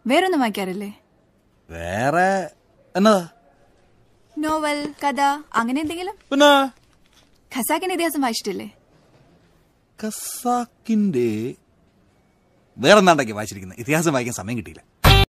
വേറൊന്നും വായിക്കാറില്ലേ വേറെ എന്നതാ നോവൽ കഥ അങ്ങനെ എന്തെങ്കിലും പിന്നെ ഖസാക്കിന്റെ ഇതിഹാസം വായിച്ചിട്ടില്ലേ ഖസാക്കിന്റെ വേറെന്താണ്ടൊക്കെ വായിച്ചിരിക്കുന്നത് ഇതിഹാസം വായിക്കാൻ സമയം കിട്ടിയില്ല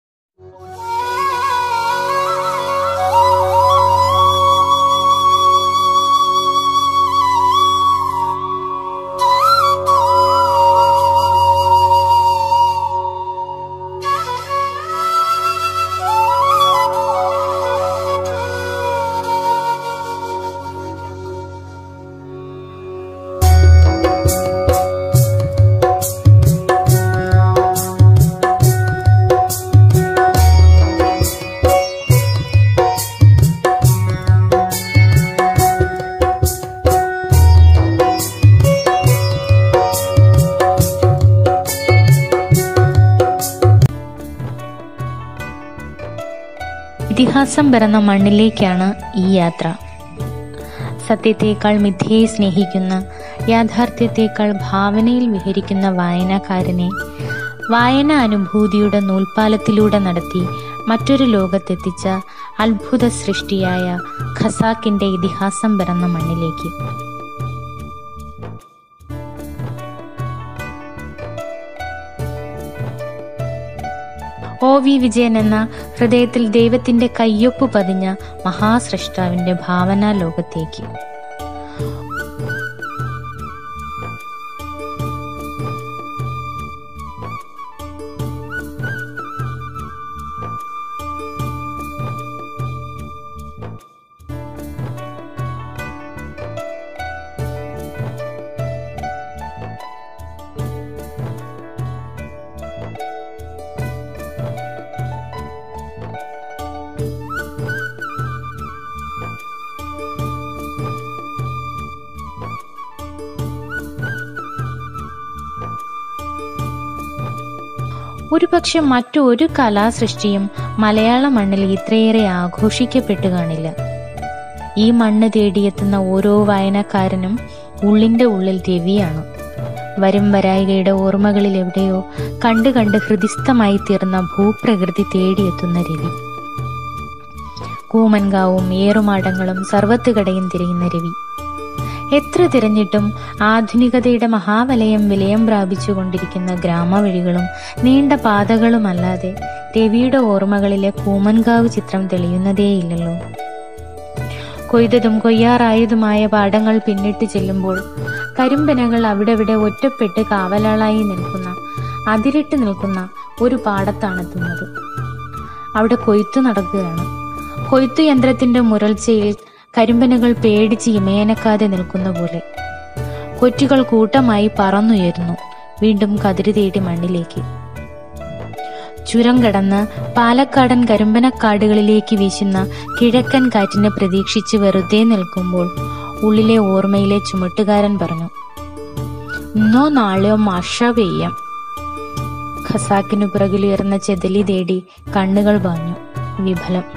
ഇതിഹാസം പിറന്ന മണ്ണിലേക്കാണ് ഈ യാത്ര സത്യത്തേക്കാൾ മിഥ്യയെ സ്നേഹിക്കുന്ന യാഥാർത്ഥ്യത്തേക്കാൾ ഭാവനയിൽ വിഹരിക്കുന്ന വായനക്കാരനെ വായന അനുഭൂതിയുടെ നൂൽപ്പാലത്തിലൂടെ നടത്തി മറ്റൊരു ലോകത്തെത്തിച്ച അത്ഭുത സൃഷ്ടിയായ ഖസാക്കിന്റെ ഇതിഹാസം പിറന്ന മണ്ണിലേക്ക് ഒ വി വിജയൻ എന്ന ഹൃദയത്തിൽ ദൈവത്തിന്റെ കയ്യൊപ്പ് പതിഞ്ഞ മഹാസൃഷ്ടാവിന്റെ ഭാവനാ ലോകത്തേക്ക് ഒരുപക്ഷെ മറ്റു ഒരു കലാസൃഷ്ടിയും മലയാള മണ്ണിൽ ഇത്രയേറെ ആഘോഷിക്കപ്പെട്ടു കാണില്ല ഈ മണ്ണ് തേടിയെത്തുന്ന ഓരോ വായനക്കാരനും ഉള്ളിന്റെ ഉള്ളിൽ രവിയാണ് വരും വരായികയുടെ ഓർമ്മകളിൽ എവിടെയോ കണ്ടു കണ്ട് ഹൃദിസ്ഥമായി തീർന്ന ഭൂപ്രകൃതി തേടിയെത്തുന്ന രവി കൂമൻകാവും ഏറുമാടങ്ങളും സർവത്തുകടയും തിരയുന്ന രവി എത്ര തിരഞ്ഞിട്ടും ആധുനികതയുടെ മഹാവലയം വിലയം പ്രാപിച്ചുകൊണ്ടിരിക്കുന്ന ഗ്രാമവഴികളും നീണ്ട പാതകളുമല്ലാതെ രവിയുടെ ഓർമ്മകളിലെ കൂമൻകാവ് ചിത്രം തെളിയുന്നതേയില്ലല്ലോ കൊയ്തതും കൊയ്യാറായതുമായ പാടങ്ങൾ പിന്നിട്ട് ചെല്ലുമ്പോൾ കരിമ്പനകൾ അവിടെവിടെ ഒറ്റപ്പെട്ട് കാവലാളായി നിൽക്കുന്ന അതിരിട്ട് നിൽക്കുന്ന ഒരു പാടത്താണെത്തുന്നത് അവിടെ കൊയ്ത്തു നടക്കുകയാണ് കൊയ്ത്തു യന്ത്രത്തിന്റെ മുരൾച്ചയിൽ കരിമ്പനകൾ പേടിച്ച് ഇമയനക്കാതെ നിൽക്കുന്ന പോലെ കൊറ്റുകൾ കൂട്ടമായി പറന്നുയരുന്നു വീണ്ടും കതിര് തേടി മണ്ണിലേക്ക് ചുരം കടന്ന് പാലക്കാടൻ കരിമ്പനക്കാടുകളിലേക്ക് വീശുന്ന കിഴക്കൻ കാറ്റിനെ പ്രതീക്ഷിച്ച് വെറുതെ നിൽക്കുമ്പോൾ ഉള്ളിലെ ഓർമ്മയിലെ ചുമട്ടുകാരൻ പറഞ്ഞു ഇന്നോ നാളെയോ മഷ പെയ്യാം ഖസാക്കിനു പിറകിലുയർന്ന ചെതലി തേടി കണ്ണുകൾ പാഞ്ഞു വിഫലം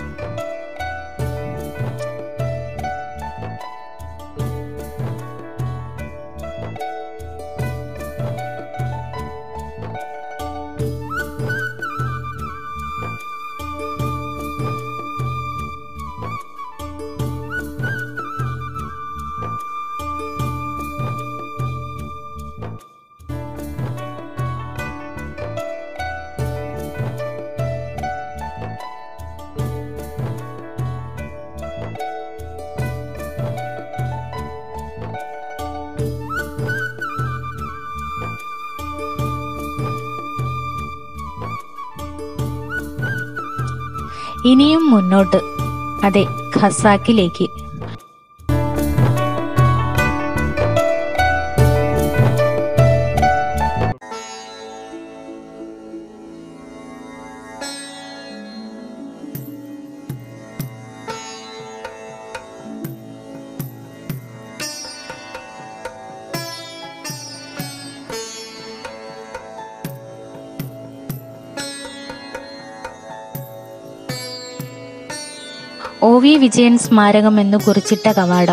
ഇനിയും മുന്നോട്ട് അതെ ഖസാക്കിലേക്ക് ഒ വി വിജയൻ സ്മാരകം എന്ന് കുറിച്ചിട്ട കവാടം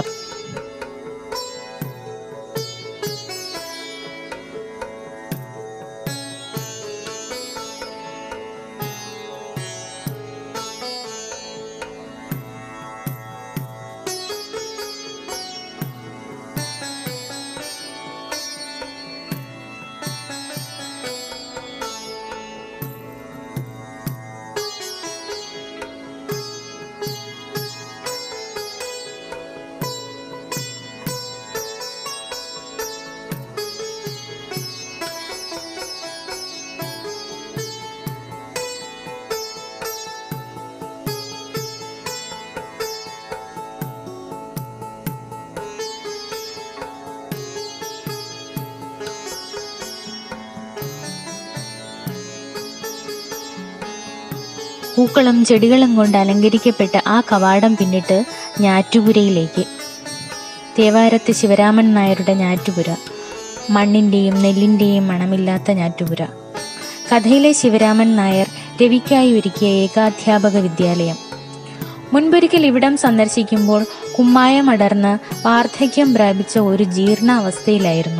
പൂക്കളും ചെടികളും കൊണ്ട് അലങ്കരിക്കപ്പെട്ട ആ കവാടം പിന്നിട്ട് ഞാറ്റുപുരയിലേക്ക് തേവാരത്ത് ശിവരാമൻ നായരുടെ ഞാറ്റുപുര മണ്ണിന്റെയും നെല്ലിന്റെയും മണമില്ലാത്ത ഞാറ്റുപുര കഥയിലെ ശിവരാമൻ നായർ രവിക്കായി ഒരുക്കിയ ഏകാധ്യാപക വിദ്യാലയം മുൻപൊരിക്കൽ ഇവിടം സന്ദർശിക്കുമ്പോൾ കുമ്മായം അടർന്ന് വാർദ്ധക്യം പ്രാപിച്ച ഒരു ജീർണാവസ്ഥയിലായിരുന്നു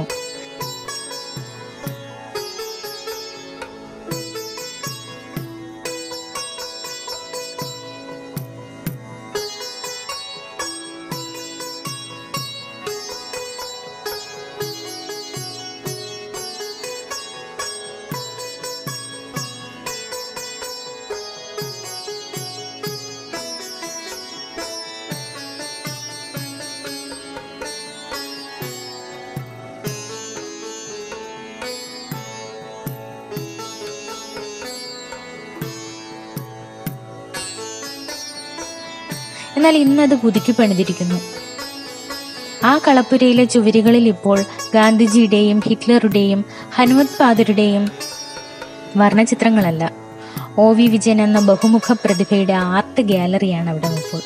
എന്നാൽ ഇന്നത് പുതുക്കി പണിതിരിക്കുന്നു ആ കളപ്പുരയിലെ ചുവരുകളിൽ ഇപ്പോൾ ഗാന്ധിജിയുടെയും ഹിറ്റ്ലറുടെയും ഹനുമത് പാദരുടെയും വർണ്ണചിത്രങ്ങളല്ല ഒ വി വിജയൻ എന്ന ബഹുമുഖ പ്രതിഭയുടെ ആർട്ട് ഗാലറിയാണ് അവിടെ ഇപ്പോൾ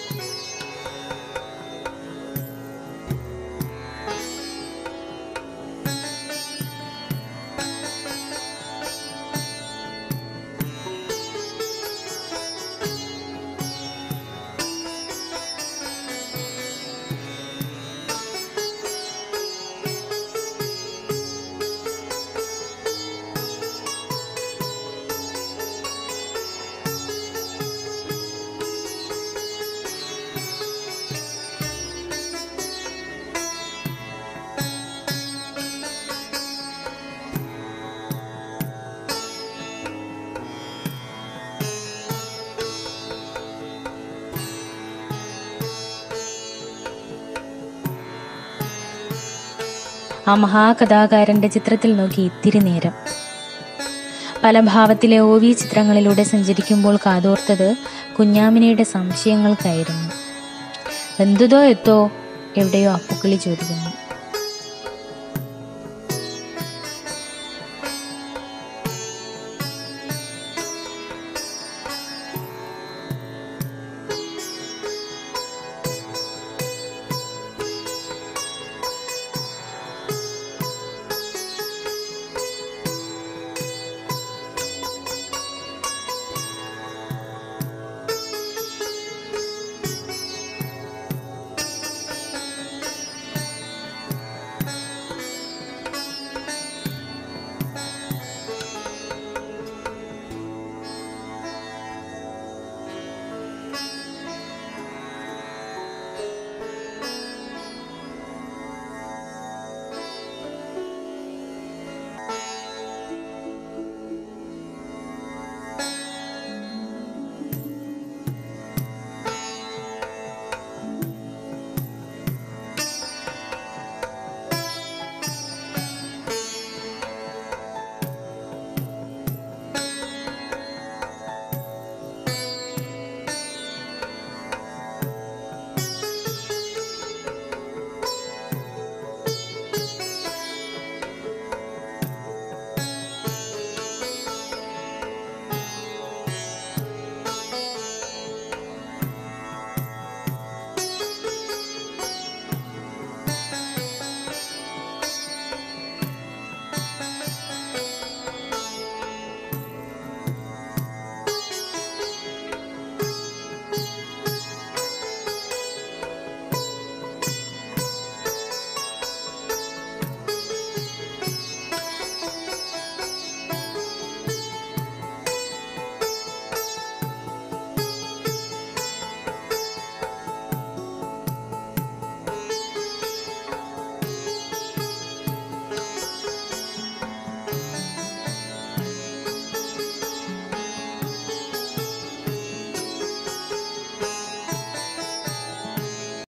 ആ മഹാകഥാകാരന്റെ ചിത്രത്തിൽ നോക്കി ഇത്തിരി നേരം പല ഭാവത്തിലെ ഒ വി ചിത്രങ്ങളിലൂടെ സഞ്ചരിക്കുമ്പോൾ കാതോർത്തത് കുഞ്ഞാമിനിയുടെ സംശയങ്ങൾക്കായിരുന്നു എന്തുതോ എത്തോ എവിടെയോ അപ്പുക്കിളി ചോദിക്കുന്നു